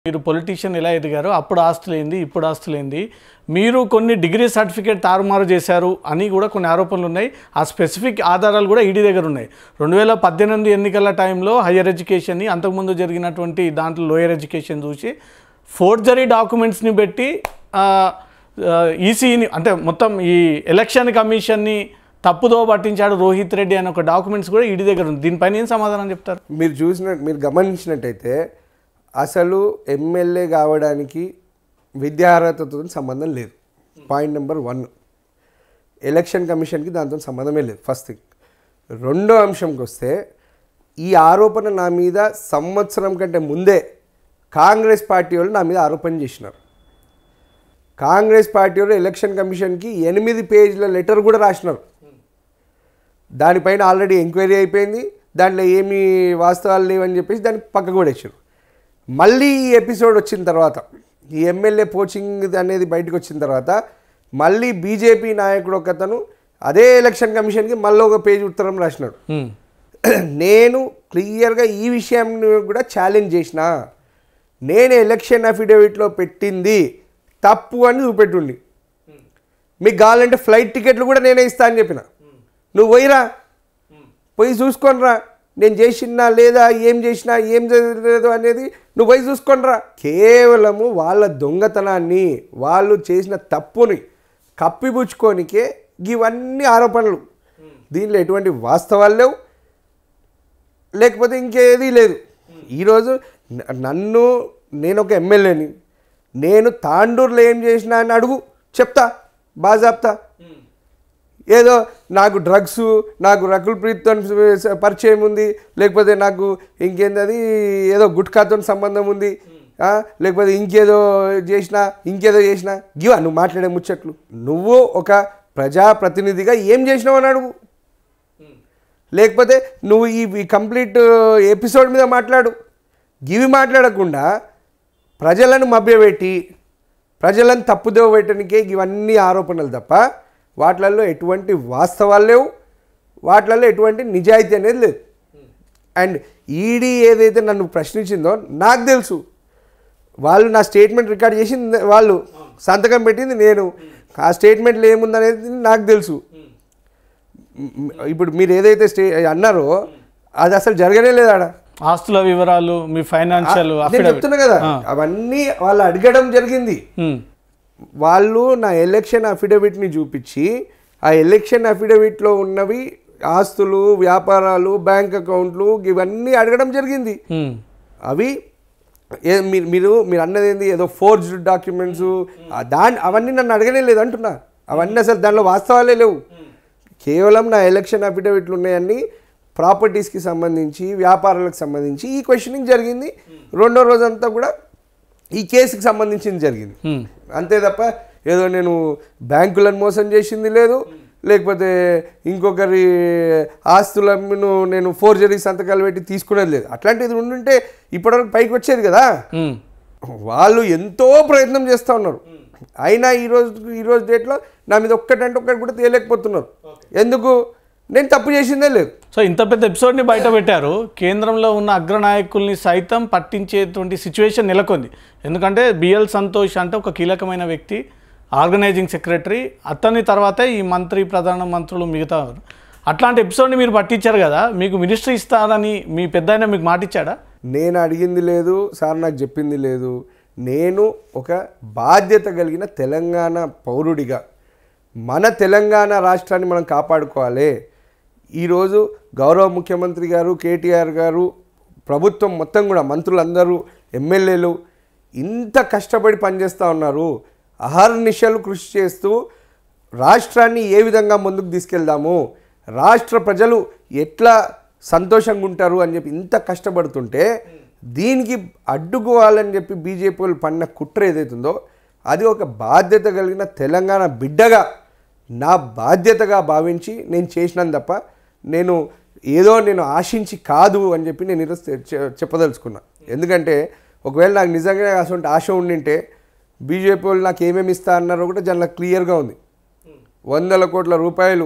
మీరు పొలిటీషియన్ ఎలా ఎదిగారో అప్పుడు ఆస్తులేంది ఇప్పుడు ఆస్తులేంది మీరు కొన్ని డిగ్రీ సర్టిఫికేట్ తారుమారు చేశారు అని కూడా కొన్ని ఆరోపణలు ఉన్నాయి ఆ స్పెసిఫిక్ ఆధారాలు కూడా ఈడీ దగ్గర ఉన్నాయి రెండు వేల పద్దెనిమిది ఎన్నికల టైంలో హయ్యర్ ఎడ్యుకేషన్ని అంతకుముందు జరిగినటువంటి దాంట్లో లోయర్ ఎడ్యుకేషన్ చూసి ఫోర్జరీ డాక్యుమెంట్స్ని పెట్టి ఈసీని అంటే మొత్తం ఈ ఎలక్షన్ కమిషన్ని తప్పుదో పట్టించాడు రోహిత్ రెడ్డి అనే ఒక డాక్యుమెంట్స్ కూడా ఈడీ దగ్గర ఉంది దీనిపైన ఏం సమాధానం చెప్తారు మీరు చూసిన మీరు గమనించినట్టయితే అసలు ఎమ్మెల్యే కావడానికి విద్యార్హతతో సంబంధం లేదు పాయింట్ నెంబర్ వన్ ఎలక్షన్ కమిషన్కి దాంతో సంబంధమే లేదు ఫస్ట్ థింగ్ రెండో అంశంకి వస్తే ఈ ఆరోపణ నా మీద సంవత్సరం కంటే ముందే కాంగ్రెస్ పార్టీ వాళ్ళు నా మీద ఆరోపణ చేసినారు కాంగ్రెస్ పార్టీ వాళ్ళు ఎలక్షన్ కమిషన్కి ఎనిమిది పేజీల లెటర్ కూడా రాసినారు దానిపైన ఆల్రెడీ ఎంక్వైరీ అయిపోయింది దాంట్లో ఏమి వాస్తవాలు లేవని చెప్పేసి దాన్ని పక్కకు పడేసారు మళ్ళీ ఈ ఎపిసోడ్ వచ్చిన తర్వాత ఈ ఎమ్మెల్యే పోచింగ్ అనేది బయటకు వచ్చిన తర్వాత మళ్ళీ బీజేపీ నాయకుడు ఒకతను అదే ఎలక్షన్ కమిషన్కి మళ్ళీ ఒక పేజ్ ఉత్తరం రాసినాడు హ్మ్. నేను క్లియర్గా ఈ విషయాన్ని కూడా ఛాలెంజ్ చేసిన నేను ఎలక్షన్ అఫిడవిట్లో పెట్టింది తప్పు అని చూపెట్టుండి మీకు కావాలంటే ఫ్లైట్ టికెట్లు కూడా నేనే ఇస్తా అని చెప్పిన నువ్వు పోయిరా పోయి చూసుకోనరా నేను చేసినా లేదా ఏం చేసినా ఏం చేయలేదు అనేది నువ్వు పోయి చూసుకోనరా కేవలము వాళ్ళ దొంగతనాన్ని వాళ్ళు చేసిన తప్పుని కప్పిపుచ్చుకోనికే ఇవన్నీ ఆరోపణలు దీనిలో ఎటువంటి వాస్తవాలు లేవు లేకపోతే ఇంకేది లేదు ఈరోజు న- నన్ను నేను ఒక ఎమ్మెల్యేని నేను తాండూరులో ఏం చేసినా అని అడుగు చెప్తా బాజాప్తా ఏదో నాకు డ్రగ్స్ నాకు రకుల్ ప్రీత్తో పరిచయం ఉంది లేకపోతే నాకు ఇంకేందది ఏదో గుట్కాతో సంబంధం ఉంది ఆ, లేకపోతే ఇంకేదో చేసినా ఇంకేదో చేసినా గివా నువ్వు మాట్లాడే ముచ్చట్లు నువ్వు ఒక ప్రజాప్రతినిధిగా ఏం చేసినావు అని అడుగు లేకపోతే నువ్వు ఈ ఈ కంప్లీట్ ఎపిసోడ్ మీద మాట్లాడు గివి మాట్లాడకుండా ప్రజలను మభ్యపెట్టి ప్రజలను తప్పుదోవ పెట్టడానికే ఇవన్నీ ఆరోపణలు తప్ప వాటిలలో ఎటువంటి వాస్తవాలు లేవు వాటిలలో ఎటువంటి నిజాయితీ అనేది లేదు అండ్ ఈడీ ఏదైతే నన్ను ప్రశ్నించిందో నాకు తెలుసు వాళ్ళు నా స్టేట్మెంట్ రికార్డ్ చేసింది వాళ్ళు సంతకం పెట్టింది నేను ఆ స్టేట్మెంట్లో ఏముందనేది నాకు తెలుసు మ్, ఇప్పుడు మీరు ఏదైతే స్టే అన్నారో అది అసలు జరగనే లేదు ఆడ ఆస్తుల వివరాలు మీ ఫైనాన్షియల్ నేను చెప్తున్నా కదా అవన్నీ వాళ్ళు అడగడం జరిగింది వాళ్ళు నా ఎలక్షన్ అఫిడవిట్ని చూపించి ఆ ఎలక్షన్ అఫిడవిట్లో ఉన్నవి ఆస్తులు వ్యాపారాలు బ్యాంక్ అకౌంట్లు ఇవన్నీ అడగడం జరిగింది అవి ఏ మీరు మీరు మీరు అన్నది ఏంది ఏదో ఫోర్జ్డ్ డాక్యుమెంట్స్ దాని అవన్నీ నన్ను అడగనే లేదు అంటున్నా అవన్నీ అసలు దానిలో వాస్తవాలే లేవు కేవలం నా ఎలక్షన్ అఫిడవిట్లు ఉన్నాయన్నీ ప్రాపర్టీస్కి సంబంధించి వ్యాపారాలకు సంబంధించి ఈ క్వశ్చనింగ్ జరిగింది రెండో రోజంతా కూడా ఈ కేసుకి సంబంధించింది జరిగింది అంతే తప్ప ఏదో నేను బ్యాంకులను మోసం చేసింది లేదు లేకపోతే ఇంకొకరి ఆస్తులను నేను ఫోర్జరీ సంతకాలు పెట్టి తీసుకునేది లేదు అట్లాంటిది ఉండుంటే ఇప్పటివరకు పైకి వచ్చేది కదా వాళ్ళు ఎంతో ప్రయత్నం చేస్తూ ఉన్నారు అయినా ఈరోజు ఈరోజు డేట్లో నా మీద ఒక్కటంటే ఒక్కటి కూడా తేలేకపోతున్నారు ఎందుకు నేను తప్పు చేసిందే లేదు సో ఇంత పెద్ద ఎపిసోడ్ని బయట పెట్టారు కేంద్రంలో ఉన్న అగ్రనాయకుల్ని సైతం పట్టించేటువంటి సిచ్యువేషన్ నెలకొంది ఎందుకంటే బిఎల్ సంతోష్ అంటే ఒక కీలకమైన వ్యక్తి ఆర్గనైజింగ్ సెక్రటరీ అతని తర్వాతే ఈ మంత్రి ప్రధాన మంత్రులు మిగతా వారు. అట్లాంటి ఎపిసోడ్ని మీరు పట్టించారు కదా మీకు మినిస్ట్రీ ఇస్తారని మీ పెద్ద మీకు మాటిచ్చాడా నేను అడిగింది లేదు సార్ నాకు చెప్పింది లేదు నేను ఒక బాధ్యత కలిగిన తెలంగాణ పౌరుడిగా మన తెలంగాణ రాష్ట్రాన్ని మనం కాపాడుకోవాలి ఈరోజు గౌరవ ముఖ్యమంత్రి గారు కేటీఆర్ గారు ప్రభుత్వం మొత్తం కూడా మంత్రులందరూ ఎమ్మెల్యేలు ఇంత కష్టపడి పనిచేస్తూ ఉన్నారు అహర్నిశలు కృషి చేస్తూ రాష్ట్రాన్ని ఏ విధంగా ముందుకు తీసుకెళ్దాము రాష్ట్ర ప్రజలు ఎట్లా సంతోషంగా ఉంటారు అని చెప్పి ఇంత కష్టపడుతుంటే దీనికి అడ్డుకోవాలని చెప్పి బీజేపీ వాళ్ళు పన్న కుట్ర ఏదైతుందో అది ఒక బాధ్యత కలిగిన తెలంగాణ బిడ్డగా నా బాధ్యతగా భావించి నేను చేసినాను తప్ప నేను ఏదో నేను ఆశించి కాదు అని చెప్పి నేను ఈరోజు చె- చె- చెప్పదలుచుకున్నా ఎందుకంటే ఒకవేళ నాకు నిజంగా అసలు ఆశ ఉండింటే బీజేపీ వాళ్ళు నాకు ఏమేమి ఇస్తా అన్నారో కూడా చాలా క్లియర్గా ఉంది వందల కోట్ల రూపాయలు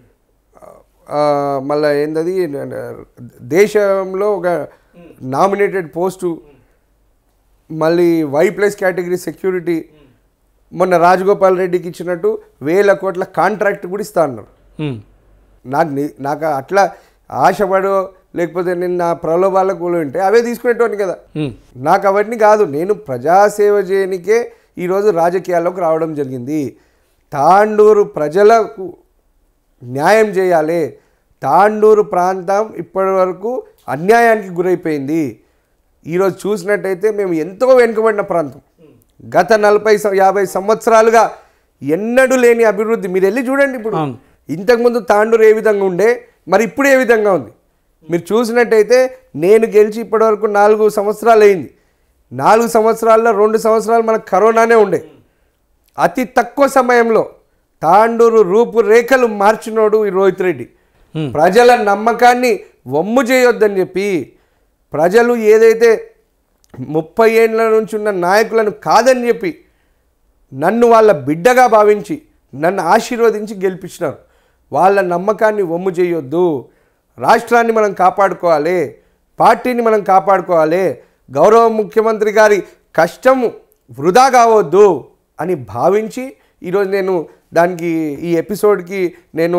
ఆ, మళ్ళా ఏందది దేశంలో ఒక నామినేటెడ్ పోస్టు మళ్ళీ వై ప్లస్ కేటగిరీ సెక్యూరిటీ మొన్న రాజగోపాల్ రెడ్డికి ఇచ్చినట్టు వేల కోట్ల కాంట్రాక్ట్ కూడా ఇస్తా అన్నారు ఉమ్. నాకు ని- నాకు అట్లా ఆశపడో లేకపోతే నేను నా ప్రలోభాలకు పోలి ఉంటే అవే తీసుకునేటోని కదా ఉమ్. నాకు అవన్నీ కాదు నేను ప్రజాసేవ చేయనికే ఈరోజు రాజకీయాల్లోకి రావడం జరిగింది తాండూరు ప్రజలకు న్యాయం చేయాలి తాండూరు ప్రాంతం ఇప్పటి వరకు అన్యాయానికి గురైపోయింది ఈరోజు చూసినట్టయితే మేము ఎంతో వెనుకబడిన ప్రాంతం గత నలభై సం- యాభై సంవత్సరాలుగా ఎన్నడూ లేని అభివృద్ధి మీరు వెళ్ళి చూడండి ఇప్పుడు అవును. ఇంతకుముందు తాండూరు ఏ విధంగా ఉండే మరి ఇప్పుడు ఏ విధంగా ఉంది మీరు చూసినట్టయితే నేను గెలిచి ఇప్పటివరకు నాలుగు సంవత్సరాలు అయింది నాలుగు సంవత్సరాల్లో రెండు సంవత్సరాలు మనకు కరోనానే ఉండే అతి తక్కువ సమయంలో తాండూరు రూపురేఖలు మార్చినోడు ఈ రోహిత్ రెడ్డి Hmm. ప్రజల నమ్మకాన్ని వమ్ము చేయొద్దని చెప్పి ప్రజలు ఏదైతే ముప్పై ఏళ్ళ నుంచి ఉన్న నాయకులను కాదని చెప్పి నన్ను వాళ్ళ బిడ్డగా భావించి నన్ను ఆశీర్వదించి గెలిపించినారు వాళ్ళ నమ్మకాన్ని వమ్ము చేయొద్దు రాష్ట్రాన్ని మనం కాపాడుకోవాలి పార్టీని మనం కాపాడుకోవాలి గౌరవ ముఖ్యమంత్రి గారి కష్టము వృధా కావద్దు అని భావించి ఈరోజు నేను దానికి ఈ ఎపిసోడ్కి నేను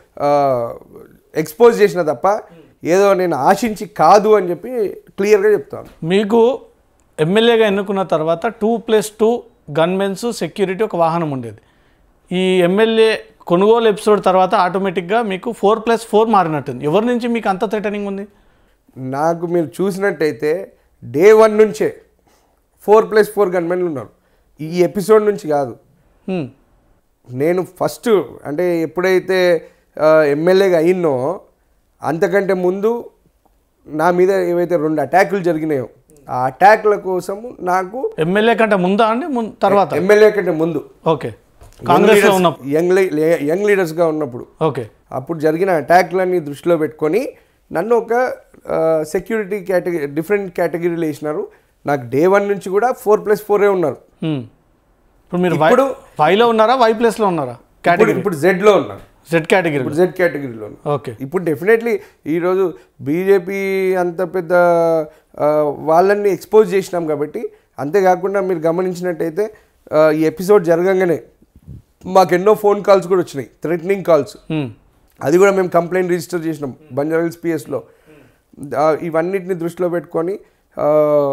ఎక్స్పోజ్ చేసిన తప్ప ఏదో నేను ఆశించి కాదు అని చెప్పి క్లియర్గా చెప్తాను మీకు ఎమ్మెల్యేగా ఎన్నుకున్న తర్వాత two plus two gunmens security ఒక వాహనం ఉండేది ఈ ఎమ్మెల్యే కొనుగోలు ఎపిసోడ్ తర్వాత ఆటోమేటిక్గా మీకు ఫోర్ ప్లస్ ఫోర్ మారినట్టుంది ఎవరి నుంచి మీకు అంత థ్రెటనింగ్ ఉంది నాకు మీరు చూసినట్టయితే డే వన్ నుంచే ఫోర్ ప్లస్ ఫోర్ గన్మెన్లు ఉన్నారు ఈ ఎపిసోడ్ నుంచి కాదు హ్మ్. నేను ఫస్ట్ అంటే ఎప్పుడైతే ఆ, ఎమ్మెల్యేగా అయినో అంతకంటే ముందు నా మీద ఏవైతే రెండు అటాకులు జరిగినాయో ఆ అటాక్ల కోసము నాకు ఎమ్మెల్యే కంటే ముందా అండి ముం- తర్వాత ఎమ్మెల్యే కంటే ముందు ఓకే కాంగ్రెస్లో ఉన్నప్పుడు యంగ్ లీ- యంగ్ లీడర్స్గా ఉన్నప్పుడు ఓకే అప్పుడు జరిగిన అటాక్లన్నీ దృష్టిలో పెట్టుకొని నన్ను ఒక సెక్యూరిటీ కేటగిరీ డిఫరెంట్ కేటగిరీలో వేసినారు నాకు డే వన్ నుంచి కూడా ఫోర్ ప్లస్ ఫోరే ఉన్నారు హ్మ్. ఇప్పుడు మీరు వై ఇప్పుడు- వైలో ఉన్నారా వై ప్లస్లో ఉన్నారా ఇప్పుడు కేటగిరీ ఇప్పుడు జెడ్లో ఉన్నారు జెడ్ కేటగిరీ ఇప్పుడు జెడ్ కేటగిరీలో ఉన్నారు ఓకే ఇప్పుడు డెఫినెట్లీ ఈరోజు బీజేపీ అంత పెద్ద ఆ, వాళ్ళని ఎక్స్పోజ్ చేసినాం కాబట్టి అంతేకాకుండా మీరు గమనించినట్టయితే ఆ, ఈ ఎపిసోడ్ జరగంగానే మాకు ఎన్నో ఫోన్ కాల్స్ కూడా వచ్చినాయి థ్రెటనింగ్ కాల్స్ హ్మ్. అది కూడా మేము కంప్లైంట్ రిజిస్టర్ చేసినాం బంజారాహిల్స్ పిఎస్లో ఇవన్నిటిని దృష్టిలో పెట్టుకొని ఆ,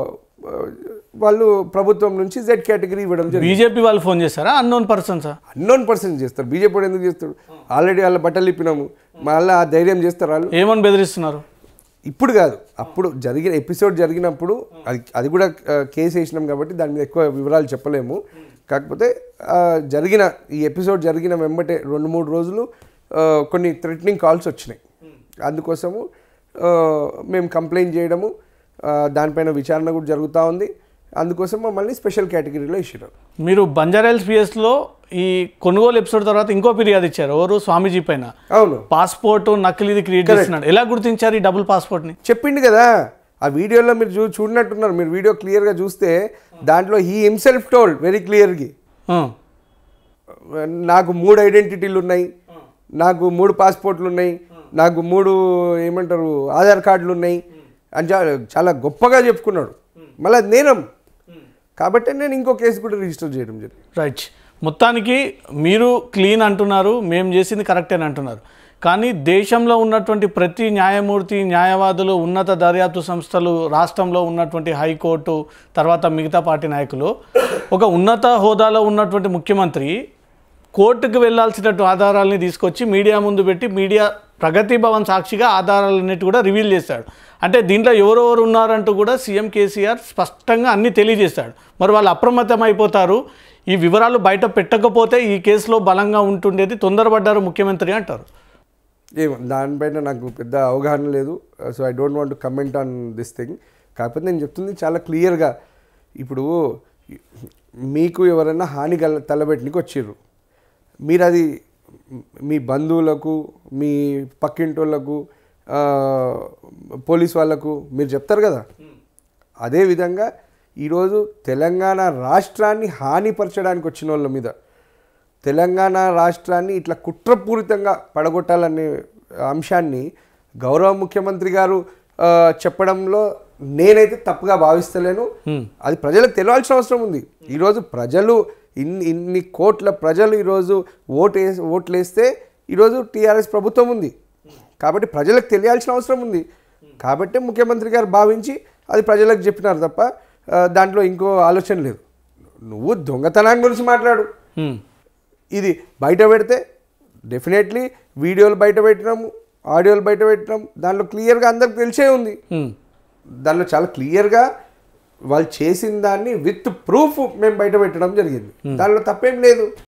వాళ్ళు ప్రభుత్వం నుంచి జెడ్ కేటగిరీ ఇవ్వడం జరిగింది బీజేపీ వాళ్ళు ఫోన్ చేశారా అన్నోన్ పర్సన్సా అన్నోన్ పర్సన్ చేస్తారు బీజేపీ వాడు ఎందుకు చేస్తాడు ఆల్రెడీ వాళ్ళ బట్టలు ఇప్పినాము మళ్ళీ ఆ ధైర్యం చేస్తారు వాళ్ళు ఏమని బెదిరిస్తున్నారు ఇప్పుడు కాదు అప్పుడు జరిగిన ఎపిసోడ్ జరిగినప్పుడు అది అది కూడా ఆ, కేసు వేసినాం కాబట్టి దాని మీద ఎక్కువ వివరాలు చెప్పలేము కాకపోతే ఆ, జరిగిన ఈ ఎపిసోడ్ జరిగిన వెంబటే రెండు మూడు రోజులు ఆ, కొన్ని థ్రెటనింగ్ కాల్స్ వచ్చినాయి అందుకోసము ఆ, మేము కంప్లైంట్ చేయడము ఆ, దానిపైన విచారణ కూడా జరుగుతూ ఉంది అందుకోసం మమ్మల్ని స్పెషల్ కేటగిరీలో ఇచ్చినారు మీరు బంజారాహిల్స్ పిఎస్లో ఈ కొనుగోలు ఎపిసోడ్ తర్వాత ఇంకో ఫిర్యాదు ఇచ్చారు ఎవరు స్వామీజీ పైన అవును పాస్పోర్ట్ నకిలీది క్రియేట్ చేస్తున్నాడు ఎలా గుర్తించారు ఈ డబుల్ పాస్పోర్ట్ని చెప్పిండు కదా ఆ వీడియోలో మీరు చూ చూడనట్టున్నారు మీరు వీడియో క్లియర్గా చూస్తే దాంట్లో హీ హిమ్సెల్ఫ్ టోల్డ్ వెరీ క్లియర్గా నాకు మూడు ఐడెంటిటీలు ఉన్నాయి నాకు మూడు పాస్పోర్ట్లు ఉన్నాయి నాకు మూడు ఏమంటారు ఆధార్ కార్డులు ఉన్నాయి అని చాలా చాలా గొప్పగా చెప్పుకున్నాడు మళ్ళీ అది నేరం కాబట్టి నేను ఇంకో కేసు కూడా రిజిస్టర్ చేయడం జరిగింది రైట్ మొత్తానికి మీరు క్లీన్ అంటున్నారు మేము చేసింది కరెక్ట్ అని అంటున్నారు కానీ దేశంలో ఉన్నటువంటి ప్రతి న్యాయమూర్తి న్యాయవాదులు ఉన్నత దర్యాప్తు సంస్థలు రాష్ట్రంలో ఉన్నటువంటి హైకోర్టు తర్వాత మిగతా పార్టీ నాయకులు ఒక ఉన్నత హోదాలో ఉన్నటువంటి ముఖ్యమంత్రి కోర్టుకు వెళ్ళాల్సినట్టు ఆధారాలని తీసుకొచ్చి మీడియా ముందు పెట్టి మీడియా ప్రగతి భవన్ సాక్షిగా ఆధారాలన్నిటి కూడా రివీల్ చేశాడు అంటే దీంట్లో ఎవరెవరు ఉన్నారంటూ కూడా సీఎం కేసీఆర్ స్పష్టంగా అన్ని తెలియజేశాడు మరి వాళ్ళు అప్రమత్తం అయిపోతారు ఈ వివరాలు బయట పెట్టకపోతే ఈ కేసులో బలంగా ఉంటుండేది తొందరపడ్డారు ముఖ్యమంత్రి అంటారు ఏమో దానిపైన నాకు పెద్ద అవగాహన లేదు so I don't want comment on this thing కాకపోతే నేను చెప్తుంది చాలా క్లియర్గా ఇప్పుడు మీకు ఎవరైనా హాని కల తలబెట్టనికి వచ్చిర్రు మీరు అది మీ బంధువులకు మీ పక్కింటి వాళ్ళకు ఆ, పోలీస్ వాళ్ళకు మీరు చెప్తారు కదా అదేవిధంగా ఈరోజు తెలంగాణ రాష్ట్రాన్ని హానిపరచడానికి వచ్చిన వాళ్ళ మీద తెలంగాణ రాష్ట్రాన్ని ఇట్లా కుట్రపూరితంగా పడగొట్టాలనే అంశాన్ని గౌరవ ముఖ్యమంత్రి గారు ఆ, చెప్పడంలో నేనైతే తప్పుగా భావిస్తలేను హ్మ్. అది ప్రజలకు తెలియాల్సిన అవసరం ఉంది ఈరోజు ప్రజలు ఇన్ని ఇన్ని కోట్ల ప్రజలు ఈరోజు ఓటు వేసి ఓట్లు వేస్తే ఈరోజు టీఆర్ఎస్ ప్రభుత్వం ఉంది కాబట్టి ప్రజలకు తెలియాల్సిన అవసరం ఉంది కాబట్టి ముఖ్యమంత్రి గారు భావించి అది ప్రజలకు చెప్పినారు తప్ప ఆ, దాంట్లో ఇంకో ఆలోచన లేదు నువ్వు దొంగతనాన్ని గురించి మాట్లాడు హ్మ్. ఇది బయట పెడితే డెఫినెట్లీ వీడియోలు బయట పెట్టినాము ఆడియోలు బయట పెట్టినాం దాంట్లో క్లియర్గా అందరికి తెలిసే ఉంది హ్మ్. దానిలో చాలా క్లియర్గా వాళ్ళు చేసిన దాన్ని విత్ ప్రూఫ్ మేము బయట పెట్టడం జరిగింది దానిలో తప్పేం లేదు